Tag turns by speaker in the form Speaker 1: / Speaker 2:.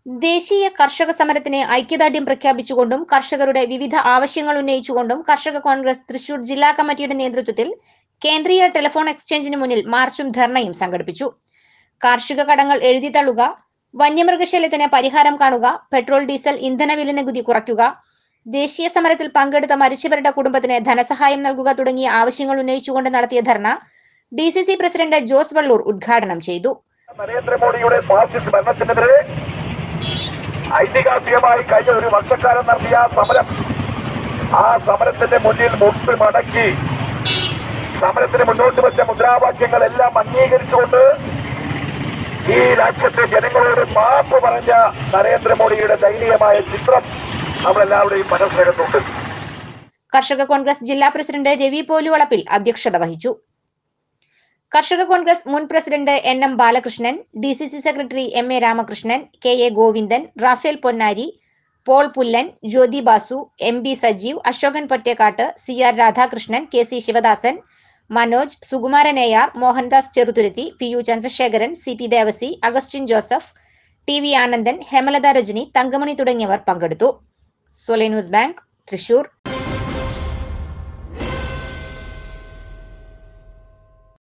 Speaker 1: ദേശീയ കർഷക സമരത്തിന് ഐക്യദാർഢ്യം പ്രഖ്യാപിച്ചുകൊണ്ടും കർഷകരുടെ വിവിധ ആവശ്യങ്ങൾ ഉന്നയിച്ചുകൊണ്ടും കർഷക കോൺഗ്രസ് തൃശൂർ ജില്ലാ കമ്മിറ്റിയുടെ നേതൃത്വത്തിൽ കേന്ദ്രീയ ടെലിഫോൺ എക്സ്ചേഞ്ചിന് മുന്നിൽ മാർച്ചും ധർണയും സംഘടിപ്പിച്ചു കാർഷിക കടങ്ങൾ എഴുതി തള്ളുക വന്യമൃഗശല്യത്തിന് പരിഹാരം കാണുക പെട്രോൾ ഡീസൽ ഇന്ധന വില നികുതി കുറയ്ക്കുക ദേശീയ സമരത്തിൽ പങ്കെടുത്ത മരിച്ചവരുടെ കുടുംബത്തിന് ധനസഹായം നൽകുക തുടങ്ങിയ ആവശ്യങ്ങൾ ഉന്നയിച്ചുകൊണ്ട് നടത്തിയ dharna D C C president Jose Vallur ഉദ്ഘാടനം ചെയ്തു
Speaker 2: നരേന്ദ്രമോദിയുടെ ഫാസിസ്റ്റ് ഭരണത്തിനെതിരെ ഐതിഹാസികമായി കഴിഞ്ഞ ഒരു വർഷക്കാലം നടത്തിയ ആ സമരം ആ സമരത്തിന്റെ മുന്നിൽ മുട്ട് മടക്കി സമരത്തിന് മുന്നോട്ട് വെച്ച മുദ്രാവാക്യങ്ങളെല്ലാം അംഗീകരിച്ചുകൊണ്ട് ഈ രാജ്യത്തെ ജനങ്ങളോട് മാപ്പ് പറഞ്ഞ നരേന്ദ്രമോദിയുടെ ദയനീയമായ ചിത്രം നമ്മളെല്ലാവരുടെയും മനസ്സിനകത്തുണ്ട്
Speaker 1: കർഷക കോൺഗ്രസ് ജില്ലാ പ്രസിഡന്റ് രവി പോലുവളപ്പിൽ അധ്യക്ഷത വഹിച്ചു കർഷക കോൺഗ്രസ് മുൻ president N M Balakrishnan D C C secretary M A Ramakrishnan K A Govindan Raphael Ponnari Paul Pullan Jyothi Basu M B Sajeev Ashokan Pottekkad C R Radhakrishnan K C Sivadasan Manoj Sukumaran A R Mohandas Cheruthuruthy P U Chandrasekharan C P Devasi Augustine Joseph T V Anandan Hemalatha Rajani Thankamani തുടങ്ങിയവർ പങ്കെടുത്തു സൊലെ ന്യൂസ് ബാങ്ക് തൃശൂർ